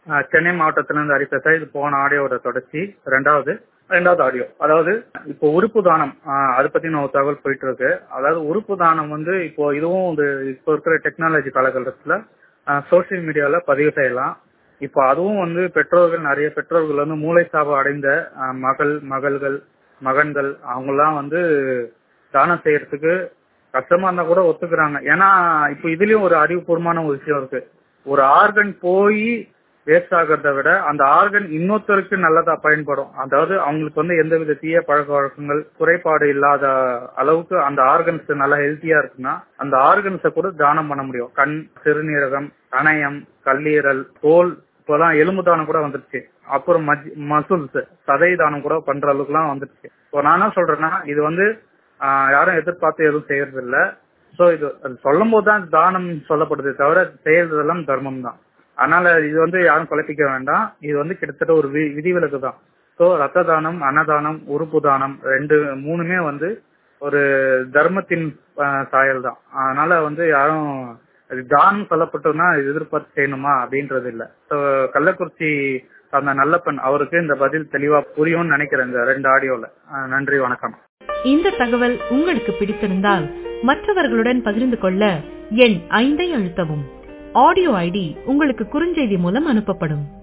அஹ், சென்னை மாவட்டத்திலிருந்து ஹரிபிரசாத் இது போன ஆடியோட தொடர்ச்சி ரெண்டாவது ரெண்டாவது ஆடியோ அதாவது இப்போ உறுப்பு தானம் அஹ், அதை பத்தி ஒரு தகவல் போயிட்டு இருக்கு அதாவது உறுப்பு தானம் வந்து இப்போ இதுவும் ஒரு இப்போ இருக்கிற டெக்னாலஜி காலகட்டத்துல சோசியல் மீடியால பதிவு செய்யலாம் இப்போ அதுவும் வந்து பெற்றோர்கள் நிறைய பெற்றோர்கள் வந்து மூளை சாவு அடைந்த அஹ், மகள் மகள்கள் மகன்கள் அவங்கெல்லாம் வந்து தானம் செய்யறதுக்கு கஷ்டமா இருந்தா கூட ஒத்துக்கிறாங்க ஏன்னா இப்போ இதுலயும் ஒரு அறிவுபூர்வமான ஒரு விஷயம் இருக்கு ஒரு ஆர்கன் போய் வேஸ்ட் ஆகிறத விட அந்த ஆர்கன் இன்னொருத்தருக்கு நல்லதா பயன்படும் அதாவது அவங்களுக்கு வந்து எந்தவித தீய பழக்க வழக்கங்கள் குறைபாடு இல்லாத அளவுக்கு அந்த ஆர்கன்ஸ் நல்லா ஹெல்த்தியா இருக்குன்னா அந்த ஆர்கன்ஸை கூட தானம் பண்ண முடியும் கண் சிறுநீரகம் கணையம் கல்லீரல் தோல் இப்போலாம் எலும்பு தானம் கூட வந்துருச்சு அப்புறம் மசில்ஸ் சதை தானம் கூட பண்ற அளவுக்கு எல்லாம் வந்துருச்சு இப்போ நான் என்ன சொல்றேன்னா இது வந்து ஆஹ், யாரும் எதிர்பார்த்து எதுவும் செய்யறது இல்ல சோ இது அது சொல்லும் போது தான் தானம் சொல்லப்படுதே தவிர செய்யறதெல்லாம் தர்மம் தான் அதனால இது வந்து யாரும் குழப்பிக்க வேண்டாம் இது வந்து கிட்டத்தட்ட ஒரு வி- விதிவிலக்கு தான் சோ ரத்த தானம் அன்னதானம் உறுப்பு தானம் ரெண்டு மூணுமே வந்து ஒரு தர்மத்தின் ஆஹ், சாயல் தான் அதனால வந்து யாரும் அது தானம் சொல்லப்பட்டோம்னா இது எதிர்பார்த்து செய்யணுமா அப்படின்றது இல்ல சோ கள்ளக்குறிச்சி அந்த நல்லப்பன் அவருக்கு இந்த பதில் தெளிவா புரியும்னு நினைக்கிறேன் இந்த ரெண்டு ஆடியோல ஆஹ், நன்றி வணக்கம் இந்த தகவல் உங்களுக்கு பிடித்திருந்தால் மற்றவர்களுடன் பகிர்ந்து கொள்ள எண் ஐந்தை அழுத்தவும் ஆடியோ ஐடி உங்களுக்கு குறுஞ்செய்தி மூலம் அனுப்பப்படும்